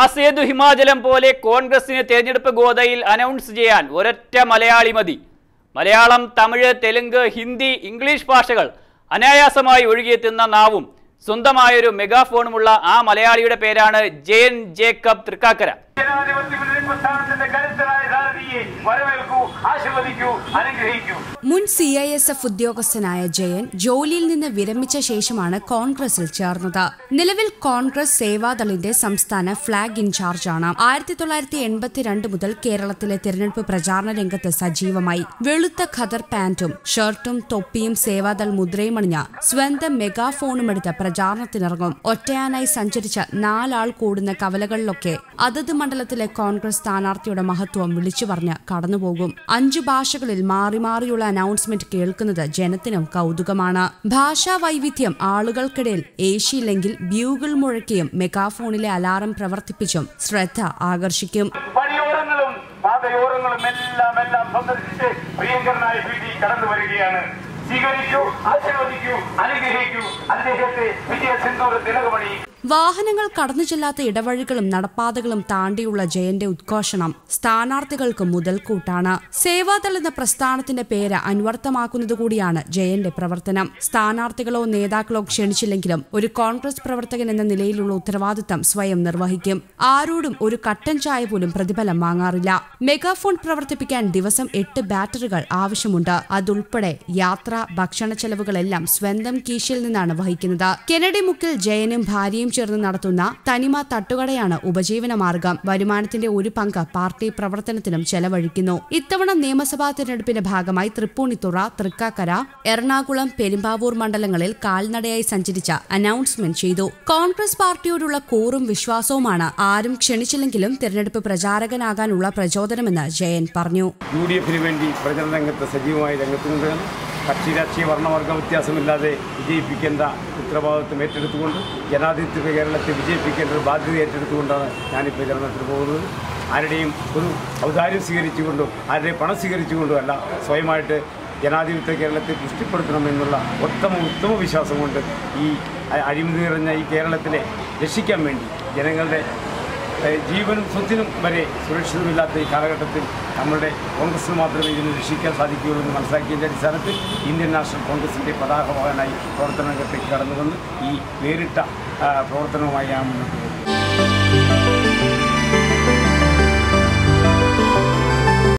ആസേതു ഹിമാചലം പോലെ കോൺഗ്രസിന് തെരഞ്ഞെടുപ്പ് ഗോതയിൽ അനൗൺസ് ചെയ്യാൻ ഒരൊറ്റ മലയാളി മതി മലയാളം തമിഴ് തെലുങ്ക് ഹിന്ദി ഇംഗ്ലീഷ് ഭാഷകൾ അനായാസമായി ഒഴുകിയെത്തുന്ന നാവും സ്വന്തമായൊരു മെഗാഫോണുമുള്ള ആ മലയാളിയുടെ പേരാണ് ജയൻ ജേക്കബ് തൃക്കാക്കര ജനാധിപത്യ മുന്നണി പ്രസ്ഥാനത്തിന്റെ കരുത്തരായ സാരഥിയെ വരവേൽക്കൂ ആശീർവദിക്കൂ അനുഗ്രഹിക്കൂ മുൻ സി ഐ എസ് എഫ് ഉദ്യോഗസ്ഥനായ ജയൻ ജോലിയിൽ നിന്ന് വിരമിച്ച ശേഷമാണ് കോൺഗ്രസിൽ ചേർന്നത് നിലവിൽ കോൺഗ്രസ് സേവാദളിന്റെ സംസ്ഥാന ഫ്ളാഗ് ഇൻചാർജാണ് ആയിരത്തി തൊള്ളായിരത്തി എൺപത്തിരണ്ട് മുതൽ കേരളത്തിലെ തിരഞ്ഞെടുപ്പ് പ്രചാരണ രംഗത്ത് സജീവമായി വെളുത്ത ഖദർ പാന്റും ഷർട്ടും തൊപ്പിയും സേവാദൾ മുദ്രയും അണിഞ്ഞ സ്വന്തം മെഗാഫോണും എടുത്ത് പ്രചാരണത്തിനിറങ്ങും ഒറ്റയാനായി സഞ്ചരിച്ച നാലാൾ കൂടുന്ന കവലകളിലൊക്കെ അതത് മണ്ഡലത്തിലെ കോൺഗ്രസ് സ്ഥാനാർത്ഥിയുടെ മഹത്വം വിളിച്ചു പറഞ്ഞ് കടന്നുപോകും അഞ്ചു ഭാഷകളിൽ മാറി മാറിയുള്ള അനൗൺസ്മെന്റ് കേൾക്കുന്നത് ജനത്തിനും കൗതുകമാണ് ഭാഷാ വൈവിധ്യം ആളുകൾക്കിടയിൽ ഏഷ്യയില്ലെങ്കിൽ ബ്യൂഗിൾ മുഴക്കിയും മെഗാഫോണിലെ അലാറം പ്രവർത്തിപ്പിച്ചും ശ്രദ്ധ ആകർഷിക്കും വഴിയോരങ്ങളും പാതയോരങ്ങളും എല്ലാം എല്ലാം സന്ദർശിച്ച് പ്രിയങ്കരനായ വീട്ടിൽ കടന്നു വരികയാണ് സ്വീകരിക്കൂ ആശീർവദിക്കൂ അനുഗ്രഹിക്കൂ അദ്ദേഹത്തെ വിജയ സിന്ദൂര തിലകമണി വാഹനങ്ങൾ കടന്നു ചെല്ലാത്ത ഇടവഴികളും നടപ്പാതകളും താണ്ടിയുള്ള ജയന്റെ ഉദ്ഘോഷണം സ്ഥാനാർത്ഥികൾക്ക് മുതൽക്കൂട്ടാണ് സേവാദൾ എന്ന പ്രസ്ഥാനത്തിന്റെ പേര് അന്വർത്ഥമാക്കുന്നതുകൂടിയാണ് ജയന്റെ പ്രവർത്തനം സ്ഥാനാർത്ഥികളോ നേതാക്കളോ ക്ഷണിച്ചില്ലെങ്കിലും ഒരു കോൺഗ്രസ് പ്രവർത്തകൻ എന്ന നിലയിലുള്ള ഉത്തരവാദിത്തം സ്വയം നിർവഹിക്കും ആരോടും ഒരു കട്ടൻ ചായ പോലും പ്രതിഫലം വാങ്ങാറില്ല മെഗാഫോൺ പ്രവർത്തിപ്പിക്കാൻ ദിവസം എട്ട് ബാറ്ററികൾ ആവശ്യമുണ്ട് അതുൾപ്പെടെ യാത്ര ഭക്ഷണ ചെലവുകളെല്ലാം സ്വന്തം കീശയിൽ നിന്നാണ് വഹിക്കുന്നത് കെനഡി മുക്കിൽ ജയനും ഭാര്യയും ചേർന്ന് നടത്തുന്ന തനിമ തട്ടുകടയാണ് ഉപജീവന മാർഗം വരുമാനത്തിന്റെ ഒരു പങ്ക് പാർട്ടി പ്രവർത്തനത്തിനും ചെലവഴിക്കുന്നു ഇത്തവണ നിയമസഭാ തിരഞ്ഞെടുപ്പിന്റെ ഭാഗമായി തൃപ്പൂണിത്തുറ തൃക്കാക്കര എറണാകുളം പെരുമ്പാവൂർ മണ്ഡലങ്ങളിൽ കാൽനടയായി സഞ്ചരിച്ച അനൗൺസ്മെന്റ് ചെയ്തു കോൺഗ്രസ് പാർട്ടിയോടുള്ള കൂറും വിശ്വാസവുമാണ് ആരും ക്ഷണിച്ചില്ലെങ്കിലും തിരഞ്ഞെടുപ്പ് പ്രചാരകനാകാനുള്ള പ്രചോദനമെന്ന് ജയൻ പറഞ്ഞു യു ഡി എഫിന് വേണ്ടി പ്രചരണ രംഗത്ത് സജീവമായി രംഗത്തുകൊണ്ടാണ് കക്ഷി രാഷ്ട്രീയ വർണ്ണവർഗ വ്യത്യാസമില്ലാതെ വിജയിപ്പിക്കേണ്ട ഉത്തരവാദിത്വം ഏറ്റെടുത്തുകൊണ്ട് ജനാധിപത്യ കേരളത്തെ വിജയിപ്പിക്കേണ്ട ഒരു ബാധ്യത ഏറ്റെടുത്തുകൊണ്ടാണ് ഞാൻ ഈ പ്രചരണത്തിന് പോകുന്നത് ആരുടെയും ഒരു ഔദാര്യം സ്വീകരിച്ചുകൊണ്ടോ ആരുടെയും പണം സ്വീകരിച്ചുകൊണ്ടോ അല്ല സ്വയമായിട്ട് ജനാധിപത്യ കേരളത്തെ പുഷ്ടിപ്പെടുത്തണമെന്നുള്ള ഉത്തമ ഉത്തമ വിശ്വാസം കൊണ്ട് ഈ അ- അഴിമതി നിറഞ്ഞ ഈ കേരളത്തിലെ രക്ഷിക്കാൻ വേണ്ടി ജനങ്ങളുടെ ഏഹ് ജീവനും സ്വത്തിനും വരെ സുരക്ഷിതമില്ലാത്ത ഈ കാലഘട്ടത്തിൽ നമ്മളുടെ കോൺഗ്രസിന് മാത്രമേ ഇതിനെ രക്ഷിക്കാൻ സാധിക്കുകയുള്ളൂ എന്ന് മനസ്സിലാക്കിയതിൻ്റെ അടിസ്ഥാനത്തിൽ ഇന്ത്യൻ നാഷണൽ കോൺഗ്രസിൻ്റെ പതാകവാഹനായി പ്രവർത്തന രംഗത്തേക്ക് കടന്നു വന്ന് ഈ വേറിട്ട ആ, പ്രവർത്തനവുമായി ഞാൻ മുന്നോട്ട് പോകുന്നു